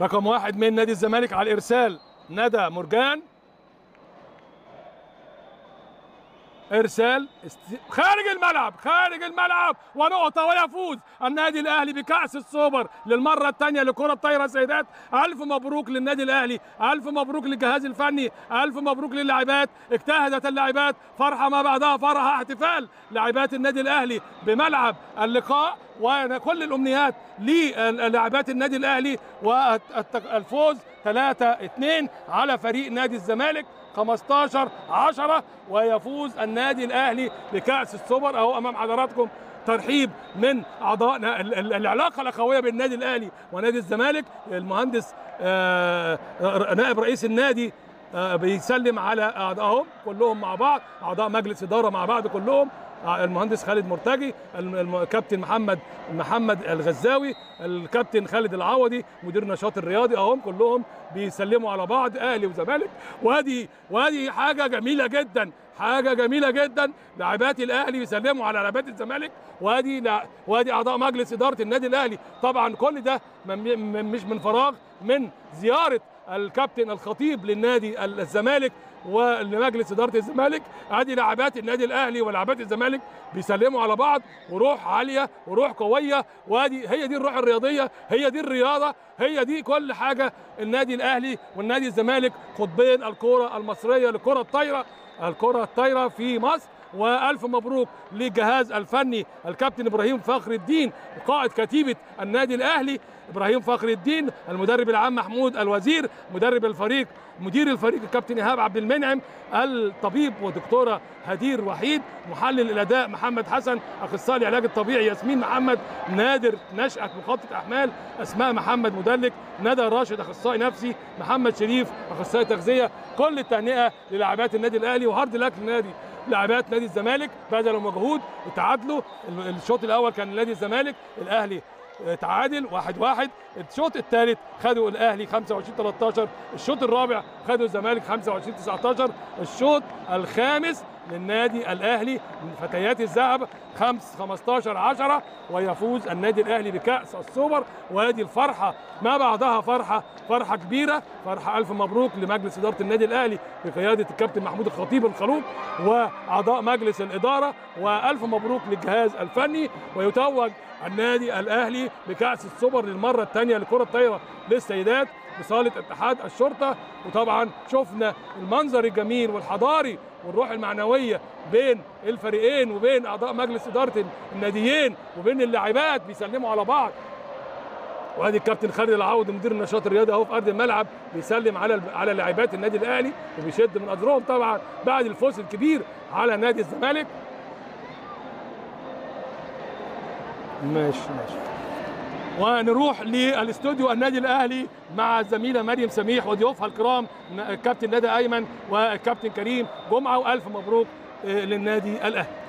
رقم واحد من نادي الزمالك على الارسال ندى مرجان ارسال است... خارج الملعب خارج الملعب ونقطه ويفوز النادي الاهلي بكاس السوبر للمره الثانيه لكره الطايره سيدات الف مبروك للنادي الاهلي الف مبروك للجهاز الفني الف مبروك للاعبات اجتهدت اللاعبات فرحه ما بعدها فرحه احتفال لاعبات النادي الاهلي بملعب اللقاء وكل الامنيات للاعبات النادي الاهلي والفوز 3 2 على فريق نادي الزمالك 15 10 ويفوز النادي الاهلي بكاس السوبر اهو امام حضراتكم ترحيب من اعضائنا ال- ال- العلاقه الاخويه بين النادي الاهلي ونادي الزمالك المهندس آه، نائب رئيس النادي آه، بيسلم على اعضائهم كلهم مع بعض اعضاء مجلس اداره مع بعض كلهم آه، المهندس خالد مرتجي الم- الم- الكابتن محمد محمد الغزاوي الكابتن خالد العوضي مدير النشاط الرياضي اهم كلهم بيسلموا على بعض اهلي وزمالك وادي وادي حاجه جميله جدا حاجه جميله جدا لاعبات الاهلي بيسلموا على لاعبات الزمالك وادي لا وادي اعضاء مجلس اداره النادي الاهلي طبعا كل ده من- من- مش من فراغ من زياره الكابتن الخطيب للنادي الزمالك ولمجلس اداره الزمالك ادي لاعبات النادي الاهلي ولاعبات الزمالك بيسلموا على بعض وروح عاليه وروح قويه وادي هي دي الروح الرياضيه هي دي الرياضه هي دي كل حاجه النادي الاهلي والنادي الزمالك قطبين الكره المصريه لكره الطايره الكره الطايره في مصر والف مبروك للجهاز الفني الكابتن ابراهيم فخر الدين قائد كتيبه النادي الاهلي ابراهيم فخر الدين المدرب العام محمود الوزير مدرب الفريق مدير الفريق الكابتن ايهاب عبد المنعم الطبيب ودكتوره هدير وحيد محلل الاداء محمد حسن اخصائي العلاج الطبيعي ياسمين محمد نادر نشأة مخطط احمال اسماء محمد مدلك ندى راشد اخصائي نفسي محمد شريف اخصائي تغذيه كل التهنئه للاعبات النادي الاهلي وهارد لك للنادي لاعبات نادي الزمالك بذلوا مجهود وتعادلوا الشوط الاول كان نادي الزمالك الاهلي تعادل واحد واحد الشوط الثالث خدوا الاهلي 25 13 الشوط الرابع خدوا الزمالك 25 19 الشوط الخامس للنادي الاهلي من فتيات الذهب 5 15 10 ويفوز النادي الاهلي بكاس السوبر وهذه الفرحه ما بعدها فرحه فرحه كبيره فرحه الف مبروك لمجلس اداره النادي الاهلي بقياده الكابتن محمود الخطيب الخلوق واعضاء مجلس الاداره والف مبروك للجهاز الفني ويتوج النادي الاهلي بكاس السوبر للمره الثانيه لكره الطايره للسيدات بصاله اتحاد الشرطه وطبعا شفنا المنظر الجميل والحضاري والروح المعنويه بين الفريقين وبين اعضاء مجلس اداره الناديين وبين اللاعبات بيسلموا على بعض وادي الكابتن خالد العوض مدير النشاط الرياضي اهو في ارض الملعب بيسلم على على لاعبات النادي الاهلي وبيشد من اجرهم طبعا بعد الفوز الكبير على نادي الزمالك ماشي ماشي ونروح للاستوديو النادي الاهلي مع الزميله مريم سميح وضيوفها الكرام الكابتن ندى ايمن والكابتن كريم جمعه والف مبروك للنادي الاهلي